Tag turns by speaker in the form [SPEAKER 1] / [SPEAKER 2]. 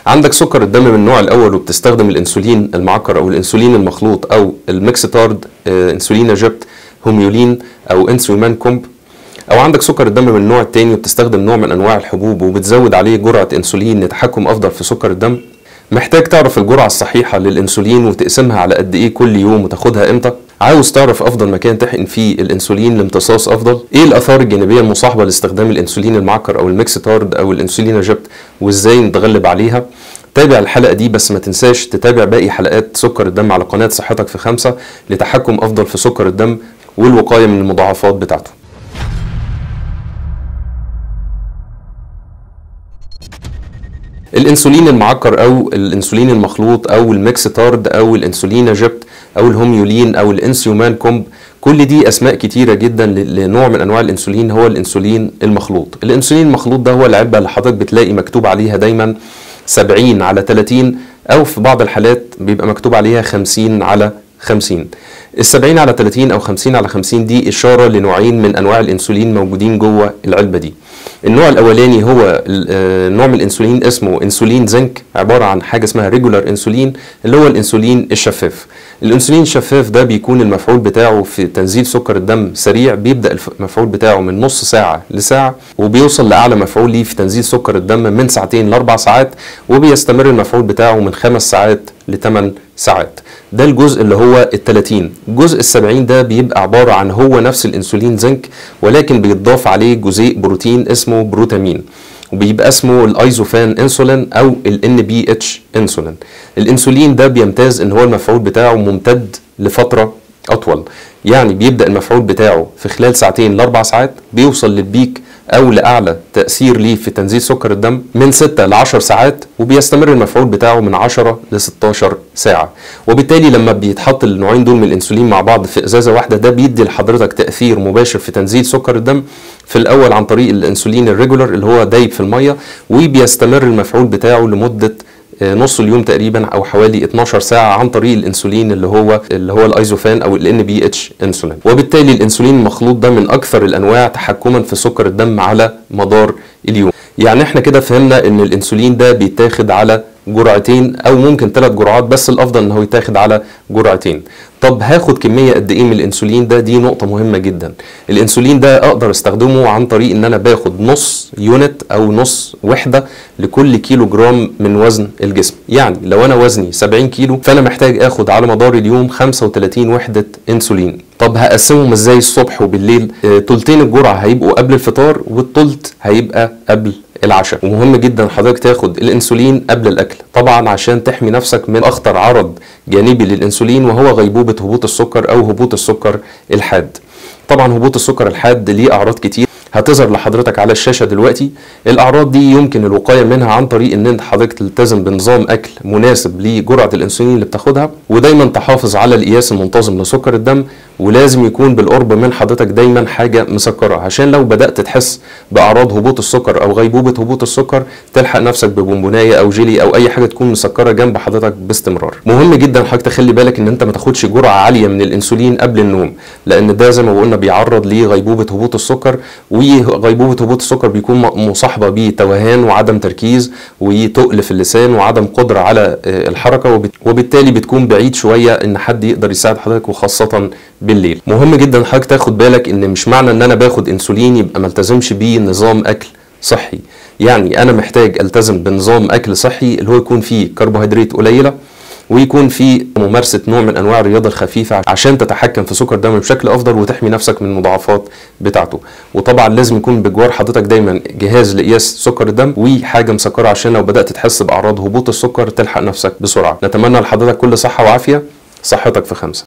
[SPEAKER 1] عندك سكر الدم من النوع الاول وبتستخدم الانسولين المعكر او الانسولين المخلوط او الميكستارد آه، انسولين اجبت هوميولين او انسولمان كومب او عندك سكر الدم من النوع الثاني وبتستخدم نوع من انواع الحبوب وبتزود عليه جرعه انسولين لتحكم افضل في سكر الدم محتاج تعرف الجرعه الصحيحه للانسولين وتقسمها على قد ايه كل يوم وتاخدها امتى عاوز تعرف افضل مكان تحقن فيه الانسولين لامتصاص افضل ايه الاثار الجانبيه المصاحبه لاستخدام الانسولين المعكر او الميكستارد او الانسولين اجبت وازاي نتغلب عليها تابع الحلقه دي بس ما تنساش تتابع باقي حلقات سكر الدم على قناه صحتك في خمسة لتحكم افضل في سكر الدم والوقايه من المضاعفات بتاعته الانسولين المعكر او الانسولين المخلوط او الميكستارد او الانسولين اجبت او الهوميولين او الانسيومان كومب كل دي اسماء كتيره جدا ل- لنوع من انواع الانسولين هو الانسولين المخلوط الانسولين المخلوط ده هو العلبه اللي حضرتك بتلاقي مكتوب عليها دايما 70 على 30 او في بعض الحالات بيبقى مكتوب عليها 50 على 50 ال 70 على 30 او 50 على 50 دي اشاره لنوعين من انواع الانسولين موجودين جوه العلبه دي النوع الاولاني هو ال- آه، نوع من الانسولين اسمه انسولين زنك عباره عن حاجه اسمها ريجولار انسولين اللي هو الانسولين الشفاف الانسولين الشفاف ده بيكون المفعول بتاعه في تنزيل سكر الدم سريع بيبدا الف- المفعول بتاعه من نص ساعه لساعه وبيوصل لاعلى مفعول ليه في تنزيل سكر الدم من ساعتين لاربع ساعات وبيستمر المفعول بتاعه من خمس ساعات لثمان ساعات ده الجزء اللي هو ال 30 الجزء ال 70 ده بيبقى عباره عن هو نفس الانسولين زنك ولكن بيتضاف عليه جزيء بروتين اسمه بروتامين وبيبقى اسمه الايزوفان انسولين او الان بي اتش انسولين الانسولين ده بيمتاز ان هو المفعول بتاعه ممتد لفتره اطول يعني بيبدا المفعول بتاعه في خلال ساعتين لاربع ساعات بيوصل للبيك او لاعلى تاثير ليه في تنزيل سكر الدم من 6 ل 10 ساعات وبيستمر المفعول بتاعه من 10 ل 16 ساعه وبالتالي لما بيتحط النوعين دول من الانسولين مع بعض في ازازه واحده ده بيدي لحضرتك تاثير مباشر في تنزيل سكر الدم في الاول عن طريق الانسولين الريجولار اللي هو دايب في الميه وبيستمر المفعول بتاعه لمده آه، نص اليوم تقريبا او حوالي 12 ساعه عن طريق الانسولين اللي هو اللي هو الايزوفان او الان بي اتش انسولين وبالتالي الانسولين المخلوط ده من اكثر الانواع تحكما في سكر الدم على مدار اليوم يعني احنا كده فهمنا ان الانسولين ده بيتاخد على جرعتين او ممكن ثلاث جرعات بس الافضل ان هو يتاخد على جرعتين طب هاخد كميه قد ايه من الانسولين ده دي نقطه مهمه جدا الانسولين ده اقدر استخدمه عن طريق ان انا باخد نص يونت او نص وحده لكل كيلو جرام من وزن الجسم يعني لو انا وزني 70 كيلو فانا محتاج اخد على مدار اليوم 35 وحده انسولين طب هقسمهم ازاي الصبح وبالليل آه، تلتين الجرعه هيبقوا قبل الفطار والتلت هيبقى قبل العشاء ومهم جدا حضرتك تاخد الانسولين قبل الاكل طبعا عشان تحمي نفسك من اخطر عرض جانبي للانسولين وهو غيبوبه هبوط السكر او هبوط السكر الحاد طبعا هبوط السكر الحاد ليه اعراض كتير هتظهر لحضرتك على الشاشه دلوقتي الاعراض دي يمكن الوقايه منها عن طريق ان انت حضرتك تلتزم بنظام اكل مناسب لجرعه الانسولين اللي بتاخدها ودايما تحافظ على القياس المنتظم لسكر الدم ولازم يكون بالقرب من حضرتك دايما حاجه مسكره عشان لو بدات تحس باعراض هبوط السكر او غيبوبه هبوط السكر تلحق نفسك ببونبونايه او جيلي او اي حاجه تكون مسكره جنب حضرتك باستمرار مهم جدا حضرتك تخلي بالك ان انت ما تاخدش جرعه عاليه من الانسولين قبل النوم لان ده زي ما قلنا بيعرض لغيبوبه هبوط السكر وغيبوبه هبوط السكر بيكون م- مصاحبه بتوهان وعدم تركيز وتقل في اللسان وعدم قدره على آه، الحركه وبت- وبالتالي بتكون بعيد شويه ان حد يقدر يساعد حضرتك وخاصه بالليل مهم جدا حضرتك تاخد بالك ان مش معنى ان انا باخد انسولين يبقى ما التزمش بيه نظام اكل صحي يعني انا محتاج التزم بنظام اكل صحي اللي هو يكون فيه كربوهيدرات قليله ويكون في ممارسة نوع من أنواع الرياضة الخفيفة عشان تتحكم في سكر الدم بشكل أفضل وتحمي نفسك من المضاعفات بتاعته وطبعا لازم يكون بجوار حضرتك دايما جهاز لقياس سكر الدم وحاجة مسكرة عشان لو بدأت تحس بأعراض هبوط السكر تلحق نفسك بسرعة نتمنى لحضرتك كل صحة وعافية صحتك في خمسة